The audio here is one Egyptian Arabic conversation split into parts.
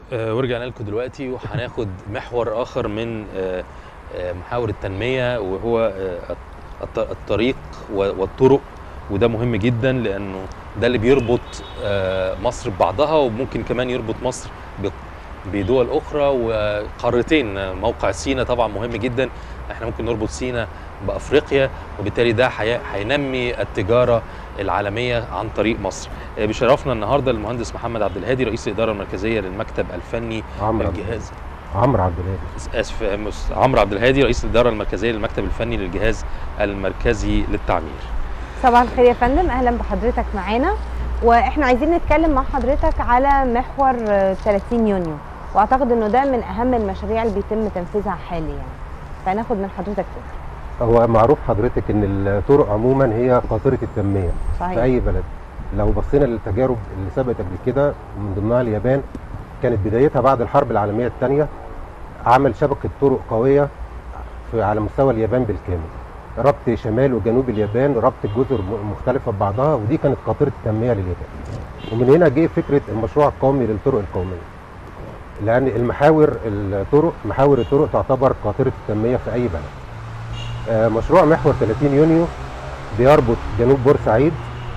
آه، ورجعنا لكم دلوقتي وهناخد محور اخر من آه، آه، محاور التنميه وهو آه، الط- الطريق و- والطرق وده مهم جدا لانه ده اللي بيربط آه، مصر ببعضها وممكن كمان يربط مصر ب- بدول اخرى وقارتين آه، موقع سينا طبعا مهم جدا احنا ممكن نربط سينا بافريقيا وبالتالي ده هي- هينمي التجاره العالميه عن طريق مصر آه، بيشرفنا النهارده المهندس محمد عبد الهادي رئيس الاداره المركزيه للمكتب الفني عمرو عبد للجهاز عمرو عبد الهادي اسف مس- عمرو عبد الهادي رئيس الاداره المركزيه للمكتب الفني للجهاز المركزي للتعمير صباح الخير يا فندم اهلا بحضرتك معانا واحنا عايزين نتكلم مع حضرتك على محور آه، 30 يونيو واعتقد انه ده من اهم المشاريع اللي بيتم تنفيذها حاليا فناخد من حضرتك فكره هو معروف حضرتك ان الطرق عموما هي قاطره التنميه في صحيح اي بلد لو بصينا للتجارب اللي سبقت قبل كده من ضمنها اليابان كانت بدايتها بعد الحرب العالميه الثانيه عمل شبكه طرق قويه في على مستوى اليابان بالكامل ربط شمال وجنوب اليابان ربط جزر م- مختلفه ببعضها ودي كانت قاطره التنميه لليابان ومن هنا جه فكره المشروع القومي للطرق القوميه لان المحاور الطرق محاور الطرق تعتبر قاطره التنميه في اي بلد آه، مشروع محور 30 يونيو بيربط جنوب بورسعيد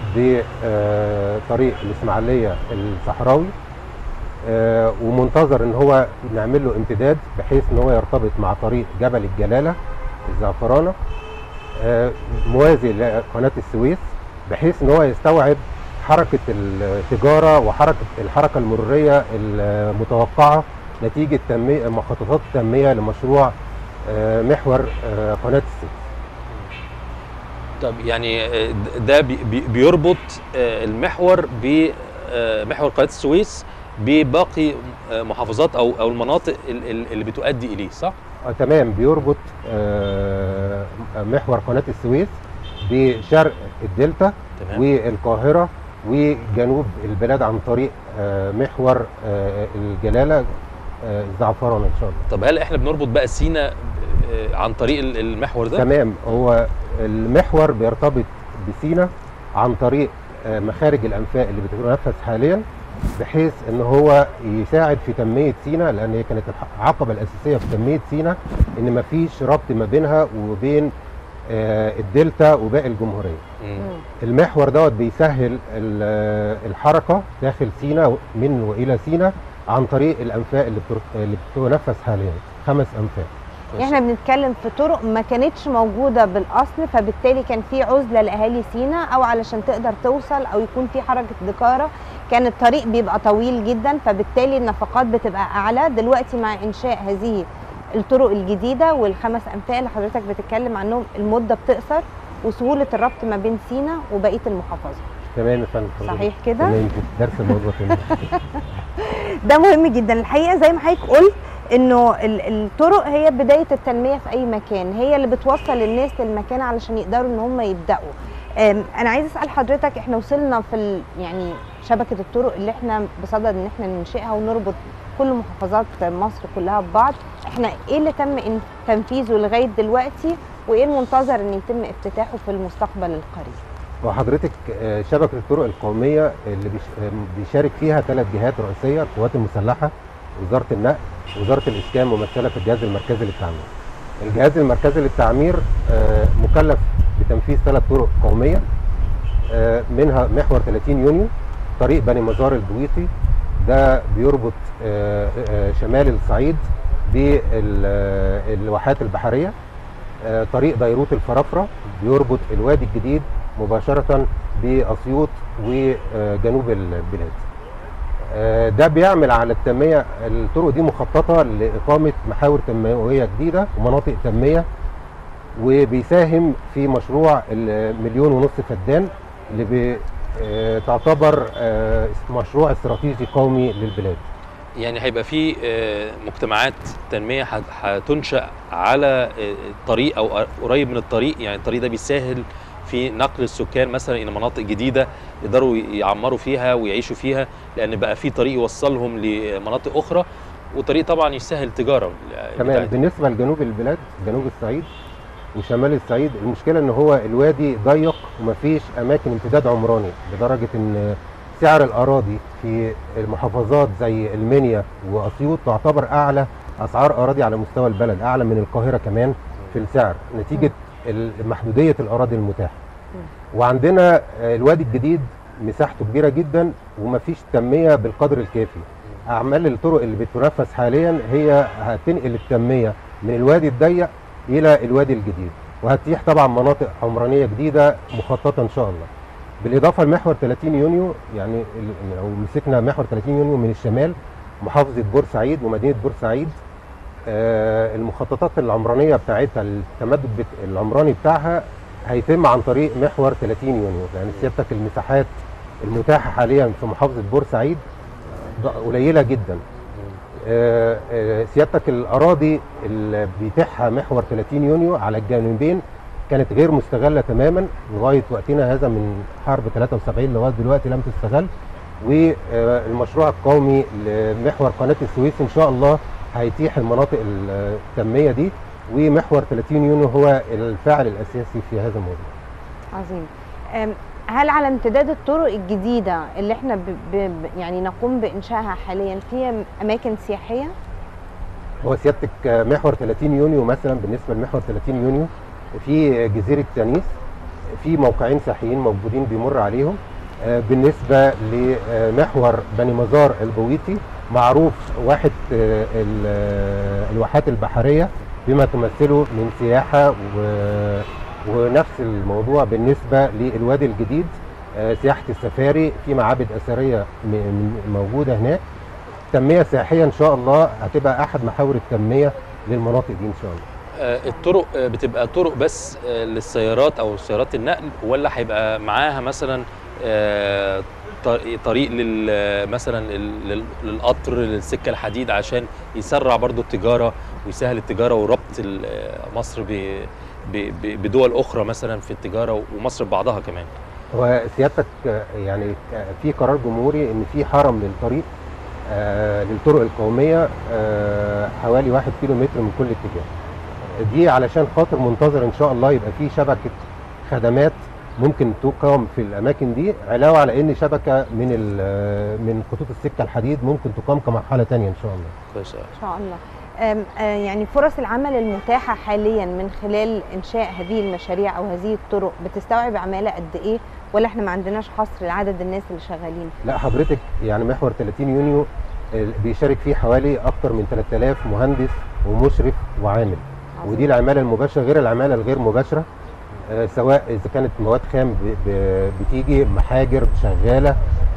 بطريق الاسماعيليه الصحراوي آه، ومنتظر ان هو نعمل له امتداد بحيث ان هو يرتبط مع طريق جبل الجلاله الزعفرانه آه، موازي لقناه السويس بحيث ان هو يستوعب حركه التجاره وحركه الحركه المروريه المتوقعه نتيجه تنميه مخططات التنميه لمشروع آه، محور آه، قناه السويس طب يعني آه، د- ده بي- بي- بيربط آه، المحور بمحور قناه السويس بباقي آه، محافظات او او المناطق ال- ال- اللي بتؤدي اليه صح؟ آه تمام بيربط آه محور قناة السويس بشرق الدلتا تمام والقاهرة وجنوب البلاد عن طريق آه محور آه الجلالة آه الزعفران إن شاء الله طب هل احنا بنربط بقى سينا آه، عن طريق ال- المحور ده؟ تمام هو المحور بيرتبط بسينا عن طريق آه مخارج الأنفاق اللي بتتنفذ حاليا بحيث ان هو يساعد في تنميه سينا لان هي كانت العقبه الاساسيه في تنميه سينا ان مفيش ربط ما بينها وبين آه، الدلتا وباقي الجمهوريه مم. مم. المحور دوت بيسهل ال- الحركه داخل سينا من والى سينا عن طريق الانفاق اللي بتر- اللي بتنفذ حاليا خمس انفاق احنا بنتكلم في طرق ما كانتش موجوده بالاصل فبالتالي كان في عزله لاهالي سينا او علشان تقدر توصل او يكون في حركه دكاره كان الطريق بيبقى طويل جدا فبالتالي النفقات بتبقى اعلى دلوقتي مع انشاء هذه الطرق الجديده والخمس انفاق اللي حضرتك بتتكلم عنهم المده بتقصر وسهوله الربط ما بين سينا وبقيه المحافظه تمام يا فندم صحيح كده تمام درس الموضوع تمام ده مهم جدا الحقيقه زي ما حضرتك قلت انه ال- الطرق هي بدايه التنميه في اي مكان هي اللي بتوصل الناس للمكان علشان يقدروا ان هم يبداوا أم، انا عايز اسال حضرتك احنا وصلنا في ال- يعني شبكه الطرق اللي احنا بصدد ان احنا ننشئها ونربط كل محافظات مصر كلها ببعض احنا ايه اللي تم إن- تنفيذه لغايه دلوقتي وايه المنتظر ان يتم افتتاحه في المستقبل القريب وحضرتك آه، شبكه الطرق القوميه اللي بيش- آه، بيشارك فيها ثلاث جهات رئيسيه القوات المسلحه وزاره النقل وزاره الاسكان ممثله في الجهاز المركزي للتعمير. الجهاز المركزي للتعمير آه، مكلف بتنفيذ ثلاث طرق قوميه آه، منها محور 30 يونيو طريق بني مزار البويطي ده بيربط آه، آه، شمال الصعيد بالواحات البحريه آه، طريق ديروت الفرافره بيربط الوادي الجديد مباشره باسيوط وجنوب البلاد آه، ده بيعمل على التنميه الطرق دي مخططه لاقامه محاور تنمويه جديده ومناطق تنميه وبيساهم في مشروع المليون ونص فدان اللي بي آه، تعتبر آه، مشروع استراتيجي قومي للبلاد يعني هيبقى في آه، مجتمعات تنميه هت- هتنشا على آه، الطريق او قريب من الطريق يعني الطريق ده بيسهل في نقل السكان مثلا الى مناطق جديده يقدروا يعمروا فيها ويعيشوا فيها لان بقى في طريق يوصلهم لمناطق اخرى وطريق طبعا يسهل التجاره تمام بتاعتهم. بالنسبه لجنوب البلاد جنوب الصعيد وشمال الصعيد المشكله ان هو الوادي ضيق ومفيش اماكن امتداد عمراني لدرجه ان سعر الاراضي في المحافظات زي المنيا واسيوط تعتبر اعلى اسعار اراضي على مستوى البلد اعلى من القاهره كمان في السعر نتيجه ال- محدوديه الاراضي المتاحه وعندنا آه، الوادي الجديد مساحته كبيره جدا ومفيش تنميه بالقدر الكافي اعمال الطرق اللي بتنفذ حاليا هي هتنقل التنميه من الوادي الضيق الى الوادي الجديد وهتتيح طبعا مناطق عمرانيه جديده مخططه ان شاء الله بالاضافه لمحور 30 يونيو يعني ال- لو مسكنا محور 30 يونيو من الشمال محافظه بورسعيد ومدينه بورسعيد آه، المخططات العمرانيه بتاعتها التمدد بت- العمراني بتاعها هيتم عن طريق محور 30 يونيو يعني سيادتك المساحات المتاحه حاليا في محافظه بورسعيد ض- قليله جدا آه، آه، سيادتك الاراضي اللي بيتيحها محور 30 يونيو على الجانبين كانت غير مستغله تماما لغايه وقتنا هذا من حرب 73 لغايه دلوقتي لم تستغل والمشروع القومي لمحور قناه السويس ان شاء الله هيتيح المناطق التنميه دي ومحور 30 يونيو هو الفاعل الاساسي في هذا الموضوع عظيم أم، هل على امتداد الطرق الجديده اللي احنا ب... ب... ب- يعني نقوم بانشائها حاليا في اماكن سياحيه هو سيادتك محور 30 يونيو مثلا بالنسبه لمحور 30 يونيو في جزيره تانيس في موقعين سياحيين موجودين بيمر عليهم آه، بالنسبه لمحور بني مزار البويطي معروف واحد آه، ال- آه، الواحات البحريه بما تمثله من سياحه و- ونفس الموضوع بالنسبه للوادي الجديد آه، سياحه السفاري في معابد اثريه م- م- موجوده هناك تنميه سياحيه ان شاء الله هتبقى احد محاور التنميه للمناطق دي ان شاء الله آه، الطرق آه، بتبقى طرق بس آه، للسيارات او سيارات النقل ولا هيبقى معاها مثلا آه، طريق- طريق لل مثلا ال- لل- للقطر للسكه الحديد عشان يسرع برضو التجاره ويسهل التجاره وربط ال- آه، مصر ب- ب- ب- بدول اخرى مثلا في التجاره ومصر ببعضها كمان هو سيادتك آه، يعني آه، في قرار جمهوري ان في حرم للطريق آه، للطرق القوميه آه، حوالي واحد كيلو متر من كل اتجاه دي علشان خاطر منتظر ان شاء الله يبقى في شبكه خدمات ممكن تقام في الاماكن دي علاوه على ان شبكه من ال- من خطوط السكه الحديد ممكن تقام كمرحله تانية ان شاء الله كويس أوي. ان شاء الله أم، آه، يعني فرص العمل المتاحه حاليا من خلال انشاء هذه المشاريع او هذه الطرق بتستوعب عماله قد ايه ولا احنا ما عندناش حصر لعدد الناس اللي شغالين لا حضرتك يعني محور 30 يونيو آه، بيشارك فيه حوالي اكتر من 3000 مهندس ومشرف وعامل عظيم. ودي العماله المباشره غير العماله الغير مباشره آه، سواء اذا كانت مواد خام ب- ب- بتيجي محاجر شغاله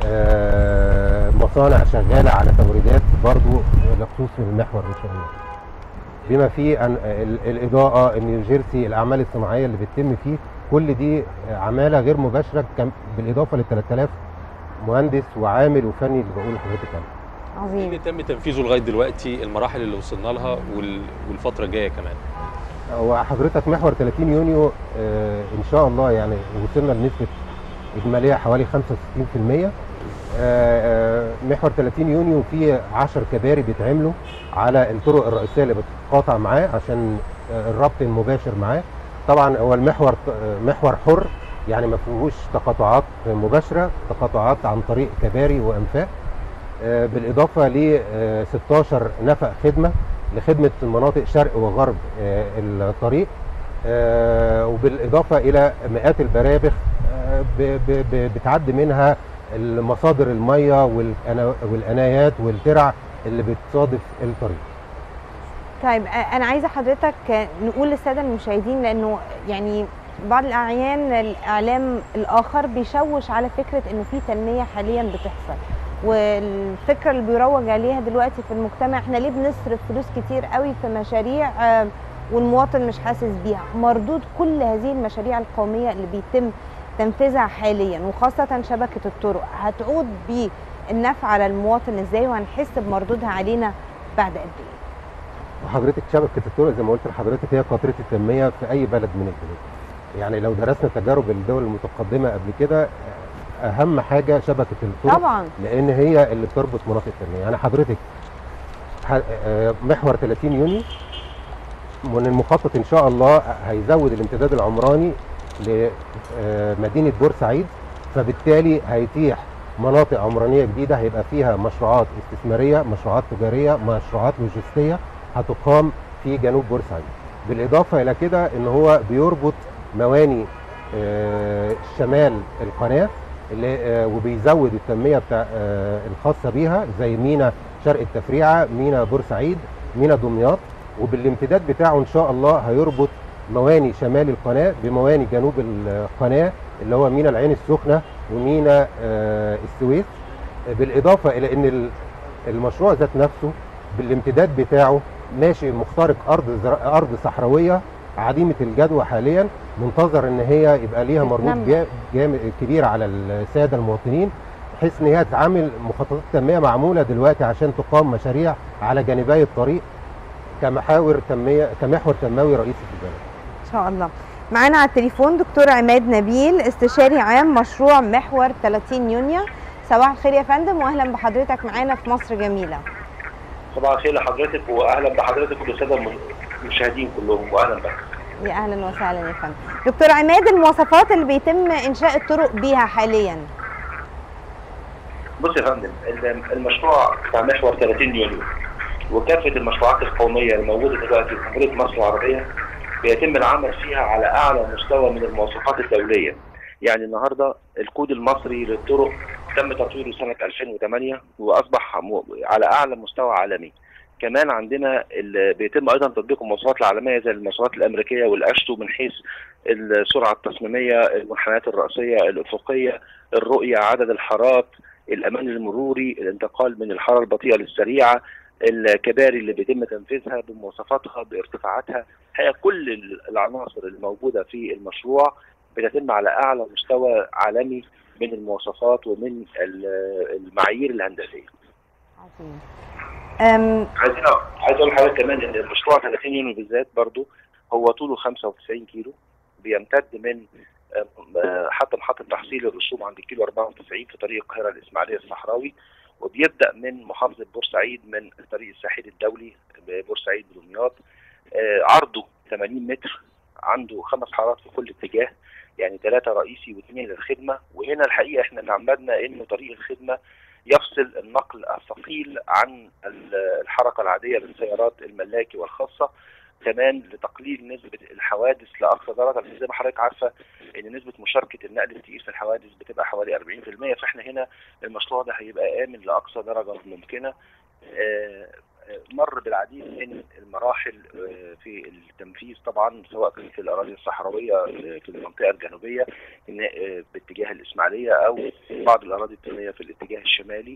آه، مصانع شغاله على توريدات برضو بخصوص المحور ان شاء الله بما فيه أن ال- الاضاءه النيوجيرسي الاعمال الصناعيه اللي بتتم فيه كل دي عماله غير مباشره كم- بالاضافه لل 3000 مهندس وعامل وفني اللي بقول لحضرتك عنه ايه اللي عظيم تم تنفيذه لغايه دلوقتي المراحل اللي وصلنا لها وال- والفتره الجايه كمان هو حضرتك محور 30 يونيو آه ان شاء الله يعني وصلنا لنسبه اجماليه حوالي 65% آه آه محور 30 يونيو فيه 10 كباري بيتعملوا على الطرق الرئيسيه اللي بتتقاطع معاه عشان آه الربط المباشر معاه طبعا هو المحور آه محور حر يعني ما فيهوش تقاطعات مباشره تقاطعات عن طريق كباري وانفاق آه بالاضافه ل آه 16 نفق خدمه لخدمه المناطق شرق وغرب آه الطريق آه وبالاضافه الى مئات البرابخ آه ب- ب- ب- بتعدي منها المصادر الميه والأنا- والانايات والترع اللي بتصادف الطريق طيب آه، انا عايزه حضرتك آه، نقول للساده المشاهدين لانه يعني بعض الاحيان الاعلام الاخر بيشوش على فكره انه في تنميه حاليا بتحصل والفكره اللي بيروج عليها دلوقتي في المجتمع احنا ليه بنصرف فلوس كتير قوي في مشاريع آه، والمواطن مش حاسس بيها مردود كل هذه المشاريع القوميه اللي بيتم تنفيذها حاليا وخاصه شبكه الطرق هتعود بالنفع على المواطن ازاي وهنحس بمردودها علينا بعد قد ايه وحضرتك شبكه الطرق زي ما قلت لحضرتك هي قاطره التنميه في اي بلد من البلاد يعني لو درسنا تجارب الدول المتقدمه قبل كده آه، اهم حاجه شبكه الطرق طبعا لان هي اللي بتربط مناطق التنميه يعني حضرتك ح- آه، محور 30 يونيو من المخطط ان شاء الله هيزود الامتداد العمراني لمدينه بورسعيد فبالتالي هيتيح مناطق عمرانيه جديده هيبقى فيها مشروعات استثماريه مشروعات تجاريه مشروعات لوجستيه هتقام في جنوب بورسعيد بالاضافه الى كده ان هو بيربط مواني آه، شمال القناه اللي آه، وبيزود التنميه بتاع آه، الخاصه بيها زي مينا شرق التفريعه مينا بورسعيد مينا دمياط وبالامتداد بتاعه ان شاء الله هيربط مواني شمال القناه بمواني جنوب القناه اللي هو مينا العين السخنه ومينا آه، السويس بالاضافه الى ان ال- المشروع ذات نفسه بالامتداد بتاعه ماشي مخترق ارض زر- ارض صحراويه عديمه الجدوى حاليا منتظر ان هي يبقى ليها مربوط تتنمى. جا- جام- كبير على الساده المواطنين بحيث ان هي تعمل مخططات تنميه معموله دلوقتي عشان تقام مشاريع على جانبي الطريق كمحاور تنميه كمحور تنموي رئيسي في البلد. ان شاء الله معانا على التليفون دكتور عماد نبيل استشاري عام مشروع محور 30 يونيو صباح الخير يا فندم واهلا بحضرتك معانا في مصر جميله صباح الخير لحضرتك واهلا بحضرتك والساده المشاهدين كلهم واهلا بك. يا اهلا وسهلا يا فندم دكتور عماد المواصفات اللي بيتم انشاء الطرق بيها حاليا بص يا فندم ال- المشروع بتاع محور 30 يونيو وكافه المشروعات القوميه اللي موجوده دلوقتي في جمهوريه مصر العربيه بيتم العمل فيها على اعلى مستوى من المواصفات الدوليه. يعني النهارده الكود المصري للطرق تم تطويره سنه 2008 واصبح م- على اعلى مستوى عالمي. كمان عندنا ال- بيتم ايضا تطبيق المواصفات العالميه زي المواصفات الامريكيه والاشتو من حيث السرعه التصميميه، المنحنيات الراسيه، الافقيه، الرؤيه، عدد الحارات، الامان المروري، الانتقال من الحاره البطيئه للسريعه، الكباري اللي بيتم تنفيذها بمواصفاتها بارتفاعاتها، هي كل ال- العناصر الموجوده في المشروع بتتم على اعلى مستوى عالمي من المواصفات ومن ال- المعايير الهندسيه. عظيم أم عايزين عايز اقول لحضرتك كمان ان المشروع 30 يونيو بالذات برضو هو طوله 95 كيلو بيمتد من آه، حتى محطه تحصيل الرسوم عند الكيلو 94 في طريق القاهره الاسماعيليه الصحراوي وبيبدا من محافظه بورسعيد من الطريق الساحلي الدولي بورسعيد بدمياط آه، عرضه 80 متر عنده خمس حارات في كل اتجاه يعني ثلاثه رئيسي واثنين للخدمه وهنا الحقيقه احنا اللي عمدنا انه طريق الخدمه يفصل النقل الثقيل عن ال- الحركه العاديه للسيارات الملاكي والخاصه كمان لتقليل نسبه الحوادث لاقصى درجه لأن زي ما حضرتك عارفه ان نسبه مشاركه النقل الثقيل في الحوادث بتبقى حوالي 40% فاحنا هنا المشروع ده هيبقى امن لاقصى درجه ممكنه آه، آه، مر بالعديد من المراحل آه، في التنفيذ طبعا سواء كان في الاراضي الصحراويه آه، في المنطقه الجنوبيه إن- آه، باتجاه الاسماعيليه او بعض الاراضي التانيه في الاتجاه الشمالي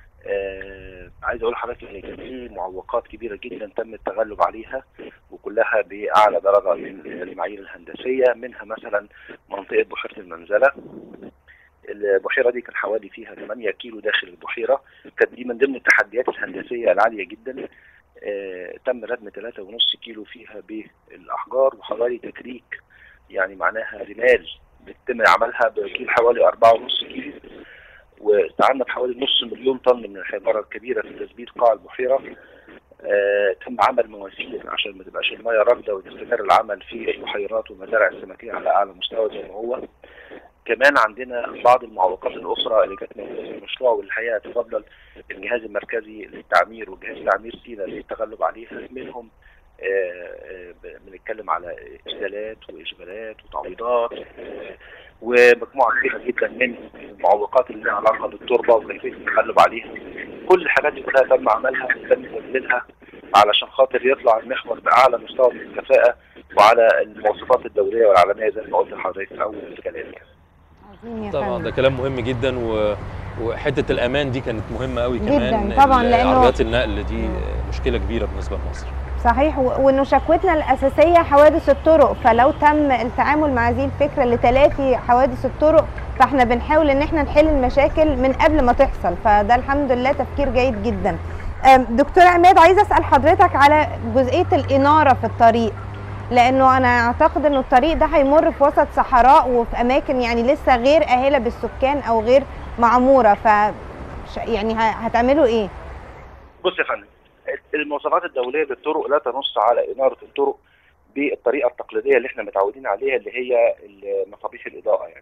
آه عايز اقول لحضرتك ان كان في معوقات كبيره جدا تم التغلب عليها وكلها باعلى درجه من المعايير الهندسيه منها مثلا منطقه بحيره المنزله البحيره دي كان حوالي فيها 8 كيلو داخل البحيره كانت دي من ضمن التحديات الهندسيه العاليه جدا آه تم ردم 3.5 كيلو فيها بالاحجار وحوالي تكريك يعني معناها رمال بيتم عملها بكيل حوالي 4.5 كيلو واستعنا بحوالي نص مليون طن من الحجاره الكبيره في تثبيت قاع البحيره آه تم عمل مواسير عشان ما تبقاش الميه راكده وتستمر العمل في البحيرات والمزارع السمكيه على اعلى مستوى زي ما هو كمان عندنا بعض المعوقات الاخرى اللي كانت موجوده في المشروع والحقيقه تفضل الجهاز المركزي للتعمير وجهاز تعمير سينا للتغلب عليها منهم آه، آه، بنتكلم على اشتالات واجمالات وتعويضات آه، ومجموعه كبيره جدا من المعوقات اللي لها علاقه بالتربه وكيفيه التغلب عليها كل الحاجات دي كلها تم عملها وتم تنزيلها علشان خاطر يطلع المحور باعلى مستوى من الكفاءه وعلى المواصفات الدوليه والعالميه زي ما قلت لحضرتك في اول الكلام يعني. عظيم يا طبعا فندم ده كلام مهم جدا و... وحته الامان دي كانت مهمه قوي كمان جداً، طبعاً، ال- لأنه- عربيات النقل دي مم. مشكله كبيره بالنسبه لمصر صحيح و- وانه شكوتنا الاساسيه حوادث الطرق فلو تم التعامل مع هذه الفكره لتلافي حوادث الطرق فاحنا بنحاول ان احنا نحل المشاكل من قبل ما تحصل فده الحمد لله تفكير جيد جدا أم، دكتور عماد عايزه اسال حضرتك على جزئيه الاناره في الطريق لانه انا اعتقد انه الطريق ده هيمر في وسط صحراء وفي اماكن يعني لسه غير اهله بالسكان او غير معموره ف ش- يعني ه- هتعملوا ايه؟ بص يا فندم المواصفات الدوليه للطرق لا تنص على اناره الطرق بالطريقه التقليديه اللي احنا متعودين عليها اللي هي مصابيح الاضاءه يعني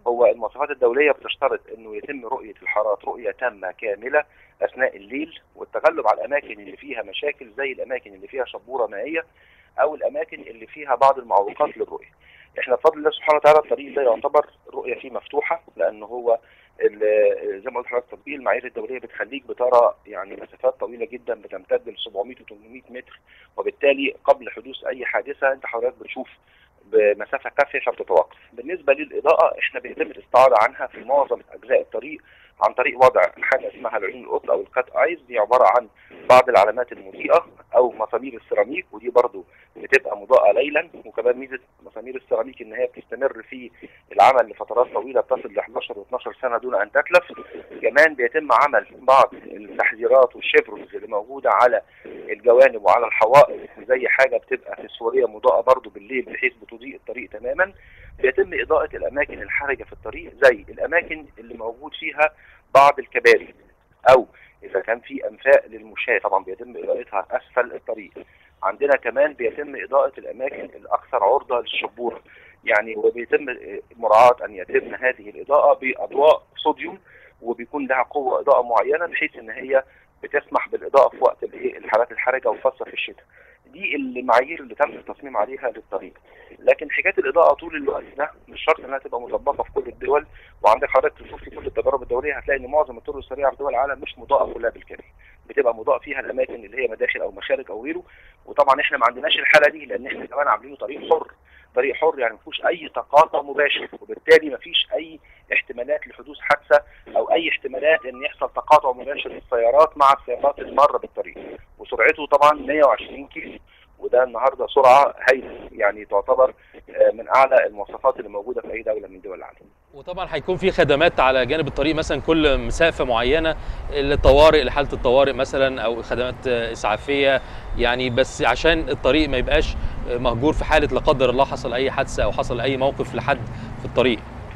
هو المواصفات الدوليه بتشترط انه يتم رؤيه الحارات رؤيه تامه كامله اثناء الليل والتغلب على الاماكن اللي فيها مشاكل زي الاماكن اللي فيها شبوره مائيه او الاماكن اللي فيها بعض المعوقات للرؤيه. احنا بفضل الله سبحانه وتعالى الطريق ده يعتبر الرؤيه فيه مفتوحه لان هو ال- زي ما قلت لحضرتك تطبيق المعايير الدوليه بتخليك بترى يعني مسافات طويله جدا بتمتد ل 700 و 800 متر وبالتالي قبل حدوث اي حادثه انت حضرتك بتشوف بمسافه كافيه فبتتوقف. بالنسبه للاضاءه احنا بيتم الاستعاضه عنها في معظم اجزاء الطريق عن طريق وضع حاجه اسمها العيون القطن او الكات ايز دي عباره عن بعض العلامات المضيئه او مسامير السيراميك ودي برضو بتبقى مضاءه ليلا وكمان ميزه مسامير السيراميك ان هي بتستمر في العمل لفترات طويله تصل ل 11 و12 سنه دون ان تتلف كمان بيتم عمل بعض التحذيرات والشيفرونز اللي موجوده على الجوانب وعلى الحوائط زي حاجه بتبقى في السوريه مضاءه برضو بالليل بحيث بتضيء الطريق تماما بيتم اضاءه الاماكن الحرجه في الطريق زي الاماكن اللي موجود فيها بعض الكباري او اذا كان في انفاق للمشاة طبعا بيتم اضاءتها اسفل الطريق عندنا كمان بيتم اضاءه الاماكن الاكثر عرضه للشبوره يعني وبيتم مراعاه ان يتم هذه الاضاءه باضواء صوديوم وبيكون لها قوه اضاءه معينه بحيث ان هي بتسمح بالاضاءه في وقت الايه الحالات الحرجه وخاصه في الشتاء دي المعايير اللي تم التصميم عليها للطريق لكن حكايه الاضاءه طول الوقت ده مش شرط انها تبقى مطبقه في كل الدول وعندك حضرتك تشوف في كل التجارب الدوليه هتلاقي ان معظم الطرق السريعه في دول العالم مش مضاءه كلها بالكامل بتبقى مضاء فيها الاماكن اللي هي مداخل او مخارج او غيره وطبعا احنا ما عندناش الحاله دي لان احنا كمان عاملينه طريق حر طريق حر يعني ما فيهوش اي تقاطع مباشر وبالتالي ما فيش اي احتمالات لحدوث حادثه او اي احتمالات ان يحصل تقاطع مباشر للسيارات مع السيارات الماره بالطريق وسرعته طبعا 120 كيلو وده النهارده سرعه هايله يعني تعتبر آه، من اعلى المواصفات اللي موجوده في اي دوله من دول العالم. وطبعا هيكون في خدمات على جانب الطريق مثلا كل مسافه معينه للطوارئ لحاله الطوارئ مثلا او خدمات اسعافيه يعني بس عشان الطريق ما يبقاش مهجور في حاله لا قدر الله حصل اي حادثه او حصل اي موقف لحد في الطريق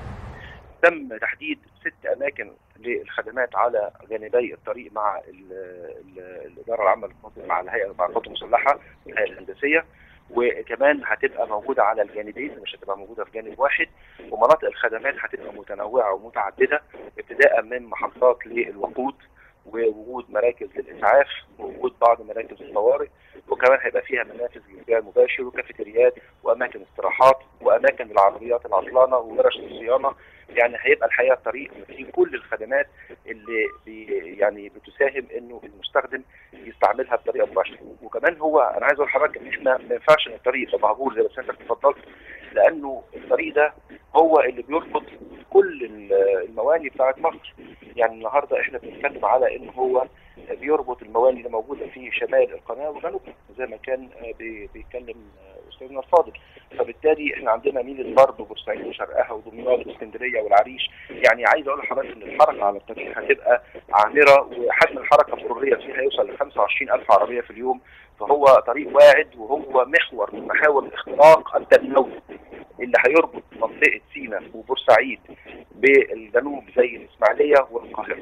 تم تحديد ست اماكن للخدمات على جانبي الطريق مع ال ال الاداره العامه للمنطقه مع الهيئه مع القوات المسلحه والهيئه الهندسيه وكمان هتبقى موجوده على الجانبين مش هتبقى موجوده في جانب واحد ومناطق الخدمات هتبقى متنوعه ومتعدده ابتداء من محطات للوقود ووجود مراكز للاسعاف ووجود بعض مراكز الطوارئ وكمان هيبقى فيها منافذ للبيع المباشر وكافيتريات واماكن استراحات واماكن للعربيات العطلانه وورش الصيانه يعني هيبقى الحقيقه الطريق فيه كل الخدمات اللي بي يعني بتساهم انه المستخدم يستعملها بطريقه مباشره وكمان هو انا عايز اقول لحضرتك ان احنا ما ينفعش ان الطريق يبقى مهجور زي ما سيادتك اتفضلت لانه الطريق ده هو اللي بيربط كل المواني بتاعت مصر يعني النهارده احنا بنتكلم على ان هو بيربط المواني اللي موجوده في شمال القناه وجنوبها زي ما كان بي- بيتكلم استاذنا الفاضل فبالتالي احنا عندنا ميل برضه بورسعيد وشرقها ودمياط واسكندريه والعريش يعني عايز اقول لحضرتك ان الحركه على الطريق هتبقى عامره وحجم الحركه المروريه فيها يوصل ل 25000 عربيه في اليوم فهو طريق واعد وهو محور من محاور الاختراق التنموي اللي هيربط منطقه سيناء وبورسعيد بالجنوب زي الاسماعيليه والقاهره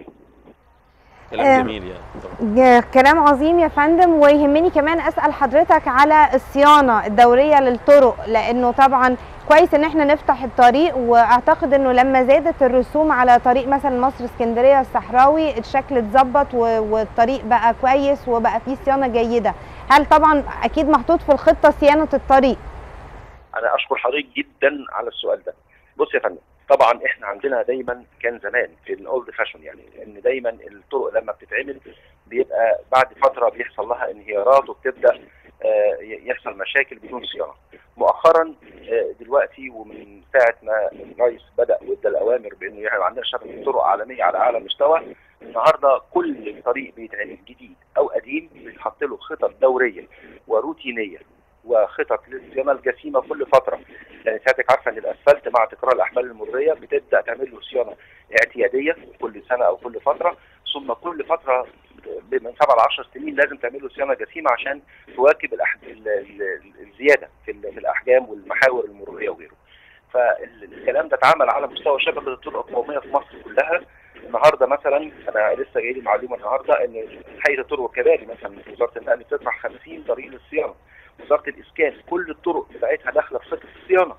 كلام آه. جميل يعني طبعا يا كلام عظيم يا فندم ويهمني كمان اسال حضرتك على الصيانه الدوريه للطرق لانه طبعا كويس ان احنا نفتح الطريق واعتقد انه لما زادت الرسوم على طريق مثلا مصر اسكندريه الصحراوي الشكل اتظبط و- والطريق بقى كويس وبقى فيه صيانه جيده هل طبعا اكيد محطوط في الخطه صيانه الطريق انا اشكر حضرتك جدا على السؤال ده بص يا فندم طبعا احنا عندنا دايما كان زمان في الاولد فاشون يعني ان دايما الطرق لما بتتعمل بيبقى بعد فتره بيحصل لها انهيارات وبتبدا آه، يحصل مشاكل بدون صيانه مؤخرا آه، دلوقتي ومن ساعه ما الرئيس بدا وادى الاوامر بانه يعني عندنا شبكه طرق عالميه على اعلى مستوى النهارده كل طريق بيتعمل جديد او قديم بيتحط له خطط دوريه وروتينيه وخطط للصيانه الجسيمه كل فتره لان سيادتك عارفه ان الاسفلت مع تكرار الاحمال المريه بتبدا تعمل له صيانه اعتياديه كل سنه او كل فتره ثم كل فتره من سبع ل 10 سنين لازم تعمل له صيانه جسيمه عشان تواكب الأح... ال... ال... الزياده في, ال... في الاحجام والمحاور المروريه وغيره. فالكلام ده اتعمل على مستوى شبكه الطرق القوميه في مصر كلها النهارده مثلا انا لسه جاي لي معلومه النهارده ان هيئه الطرق والكباري مثلا وزاره النقل بتطرح 50 طريق للصيانه وزاره الاسكان كل الطرق بتاعتها داخله في خطه الصيانه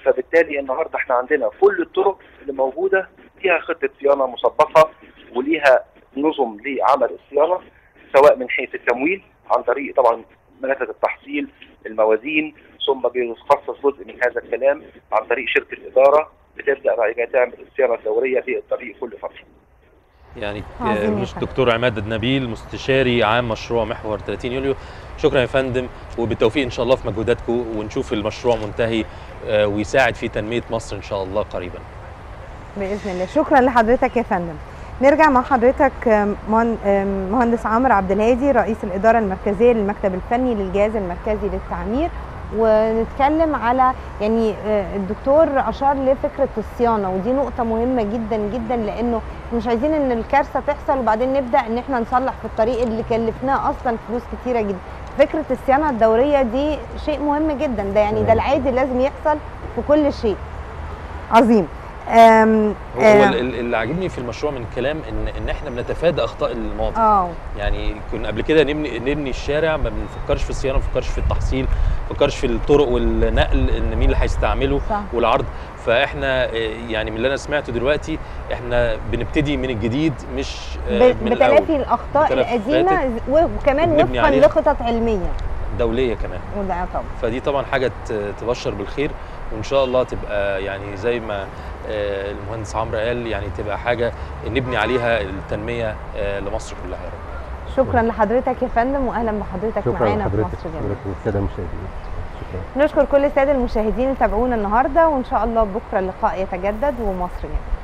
فبالتالي النهارده احنا عندنا كل الطرق اللي موجوده فيها خطه صيانه مسبقه وليها نظم لعمل الصيانه سواء من حيث التمويل عن طريق طبعا منافذ التحصيل الموازين ثم بيخصص جزء من هذا الكلام عن طريق شركه اداره بتبدا بعد كده تعمل الصيانه الدوريه للطريق كل فتره. يعني عظيم يا مش فندم. دكتور عماد نبيل مستشاري عام مشروع محور 30 يوليو شكرا يا فندم وبالتوفيق ان شاء الله في مجهوداتكم ونشوف المشروع منتهي آه، ويساعد في تنميه مصر ان شاء الله قريبا باذن الله شكرا لحضرتك يا فندم نرجع مع حضرتك آم، مهن- آم، مهندس عمرو عبد الهادي رئيس الاداره المركزيه للمكتب الفني للجهاز المركزي للتعمير ونتكلم على يعني آه، الدكتور اشار لفكره الصيانه ودي نقطه مهمه جدا جدا لانه مش عايزين ان الكارثه تحصل وبعدين نبدا ان احنا نصلح في الطريق اللي كلفناه اصلا فلوس كتيره جدا فكره الصيانه الدوريه دي شيء مهم جدا ده يعني ده العادي لازم يحصل في كل شيء عظيم أم هو أم، ال- ال- اللي عاجبني في المشروع من الكلام ان ان احنا بنتفادى اخطاء الماضي اه يعني كنا قبل كده نبني نبني الشارع ما بنفكرش في الصيانه ما بنفكرش في التحصيل ما بنفكرش في الطرق والنقل ان مين اللي هيستعمله صح والعرض فاحنا آه، يعني من اللي انا سمعته دلوقتي احنا بنبتدي من الجديد مش آه، ب- من الاول بتلافي الاخطاء بتلافي القديمه وكمان وبنبني وفقا عليها. لخطط علميه دوليه كمان وده طبعا فدي طبعا حاجه ت- تبشر بالخير وان شاء الله تبقى يعني زي ما آه، المهندس عمرو قال يعني تبقى حاجه نبني عليها التنميه آه، لمصر كلها يا رب شكرا لحضرتك يا فندم واهلا بحضرتك شكرا معانا في لحضرتك مصر جميل حضرتك والساده المشاهدين شكرا نشكر كل الساده المشاهدين اللي تابعونا النهارده وان شاء الله بكره اللقاء يتجدد ومصر جميل